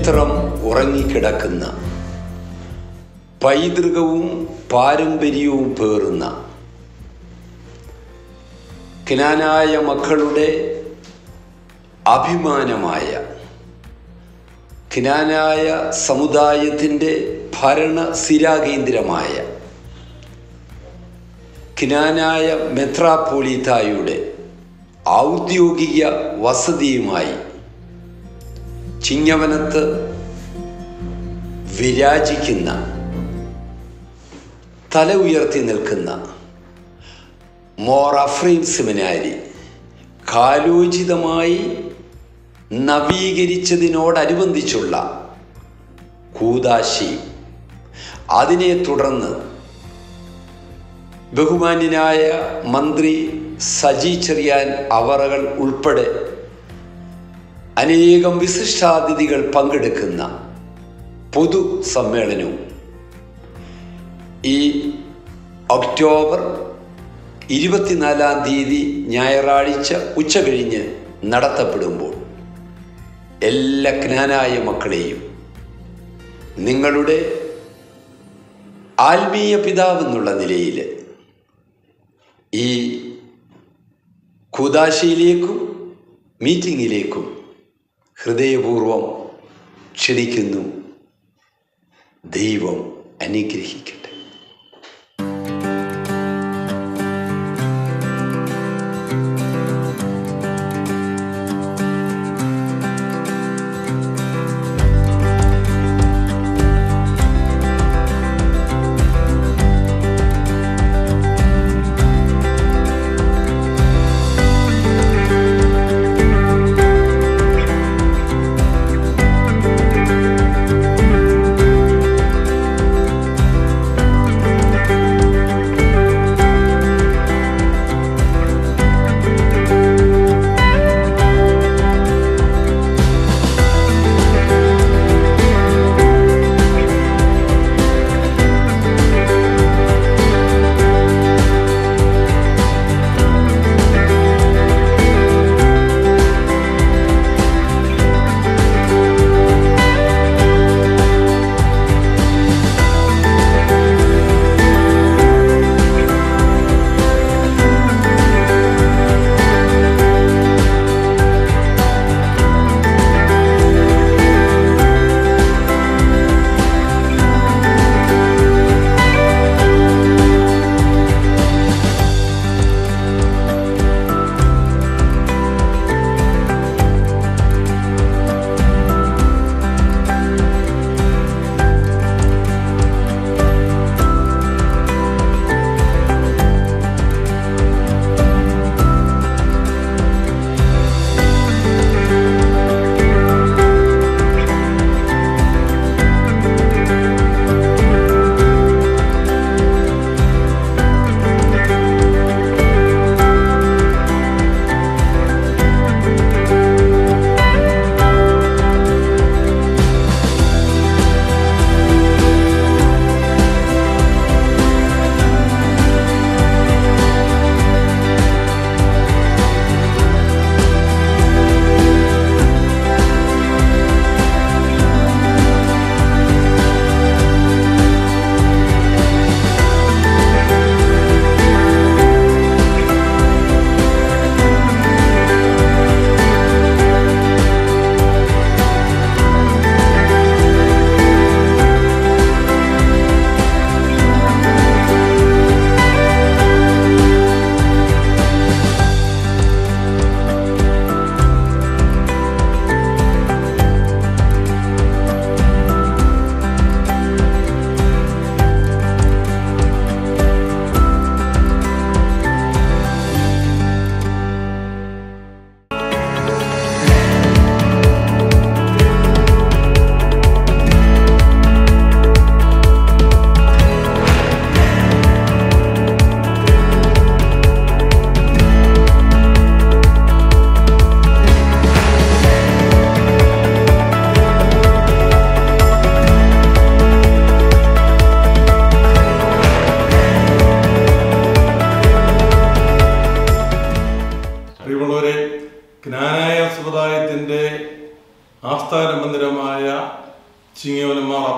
ചരിത്രം ഉറങ്ങിക്കിടക്കുന്ന പൈതൃകവും പാരമ്പര്യവും പേറുന്ന ക്നാനായ മക്കളുടെ അഭിമാനമായ ക്നാനായ സമുദായത്തിൻ്റെ ഭരണ സ്ഥിരാകേന്ദ്രമായ ക്നാനായ മെത്രാപ്പോലീത്തായുടെ ഔദ്യോഗിക വസതിയുമായി ചിങ്ങവനത്ത് വിരാജിക്കുന്ന തല ഉയർത്തി നിൽക്കുന്ന മോർ അഫ്രീം സെമിനാരി കാലോചിതമായി നവീകരിച്ചതിനോടനുബന്ധിച്ചുള്ള കൂതാശി അതിനെ തുടർന്ന് ബഹുമാന്യനായ മന്ത്രി സജി ചെറിയാൻ അവറകൾ ഉൾപ്പെടെ അനേകം വിശിഷ്ടാതിഥികൾ പങ്കെടുക്കുന്ന പൊതു സമ്മേളനവും ഈ ഒക്ടോബർ ഇരുപത്തിനാലാം തീയതി ഞായറാഴ്ച ഉച്ച കഴിഞ്ഞ് നടത്തപ്പെടുമ്പോൾ എല്ലാ ജ്ഞാനായ മക്കളെയും നിങ്ങളുടെ ആത്മീയ പിതാവെന്നുള്ള നിലയിൽ ഈ കുദാശയിലേക്കും മീറ്റിങ്ങിലേക്കും ഹൃദയപൂർവം ക്ഷണിക്കുന്നു ദൈവം അനുഗ്രഹിക്കട്ടെ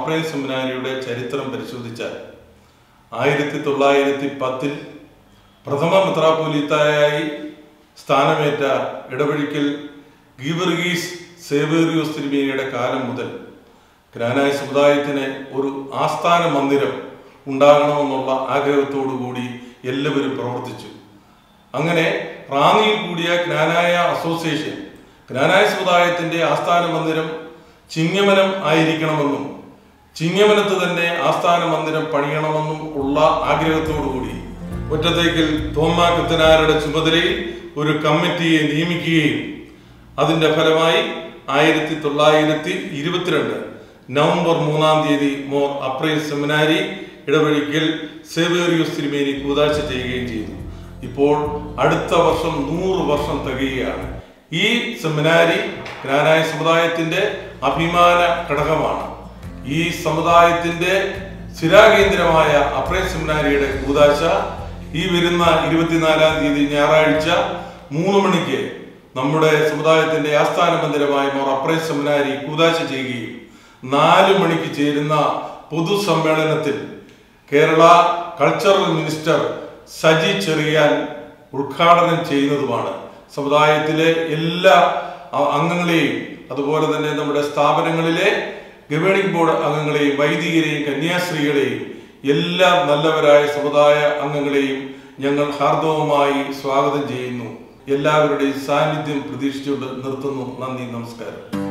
അപ്രൈം സെമിനാരിയുടെ ചരിത്രം പരിശോധിച്ചാൽ ആയിരത്തി തൊള്ളായിരത്തി പത്തിൽ പ്രഥമ മെത്രാപ്പൊലീത്തായി സ്ഥാനമേറ്റ ഇടപഴിക്കൽ ഗീവർഗീസ് സേവേറിയോസ് തിരുമേനിയുടെ കാലം മുതൽ ഗ്രാനായ സമുദായത്തിന് ഒരു ആസ്ഥാന മന്ദിരം ഉണ്ടാകണമെന്നുള്ള ആഗ്രഹത്തോടു കൂടി എല്ലാവരും പ്രവർത്തിച്ചു അങ്ങനെ റാന്നിയിൽ കൂടിയ ജ്ഞാനായ അസോസിയേഷൻ ജ്ഞാനായ സമുദായത്തിന്റെ ആസ്ഥാന മന്ദിരം ചിങ്ങമനം ആയിരിക്കണമെന്നും ചിങ്ങമനത്ത് തന്നെ ആസ്ഥാന മന്ദിരം പണിയണമെന്നും ഉള്ള ആഗ്രഹത്തോടു കൂടി ഒറ്റത്തേക്കിൽ തോമ കൃത്തനാരുടെ ചുമതലയിൽ ഒരു കമ്മിറ്റിയെ നിയമിക്കുകയും അതിന്റെ ഫലമായി ആയിരത്തി തൊള്ളായിരത്തി ഇരുപത്തിരണ്ട് നവംബർ മൂന്നാം തീയതി മോർ അപ്രൈൽ സെമിനാരി ഇടവഴിക്കൽ സേവേറിയോസ് തിരുമേനി കൂതാശ ചെയ്യുകയും ചെയ്തു ഇപ്പോൾ അടുത്ത വർഷം നൂറ് വർഷം തികയുകയാണ് ഈ സെമിനാരി ജ്ഞാനായ സമുദായത്തിന്റെ അഭിമാന ഘടകമാണ് ഈ സമുദായത്തിന്റെ സ്ഥിരാകേന്ദ്രമായ അപ്രൈ സെമിനാരിയുടെ കൂതാശ ഈ വരുന്ന ഇരുപത്തിനാലാം തീയതി ഞായറാഴ്ച മൂന്ന് മണിക്ക് നമ്മുടെ സമുദായത്തിന്റെ ആസ്ഥാന മന്ദിരമായ മോർ അപ്രൈ സെമിനാരി കൂതാശ ചെയ്യുകയും നാല് മണിക്ക് ചേരുന്ന പൊതുസമ്മേളനത്തിൽ കേരള കൾച്ചറൽ മിനിസ്റ്റർ സജി ചെറിയാൻ ഉദ്ഘാടനം ചെയ്യുന്നതുമാണ് സമുദായത്തിലെ എല്ലാ അ- അംഗങ്ങളെയും അതുപോലെ തന്നെ നമ്മുടെ സ്ഥാപനങ്ങളിലെ ഗവേണിംഗ് ബോർഡ് അംഗങ്ങളെയും വൈദികരെയും കന്യാസ്ത്രീകളെയും എല്ലാ നല്ലവരായ സമുദായ അംഗങ്ങളെയും ഞങ്ങൾ ഹാർദവമായി സ്വാഗതം ചെയ്യുന്നു എല്ലാവരുടെയും സാന്നിധ്യം പ്രതീക്ഷിച്ചുകൊണ്ട് നിർത്തുന്നു നന്ദി നമസ്കാരം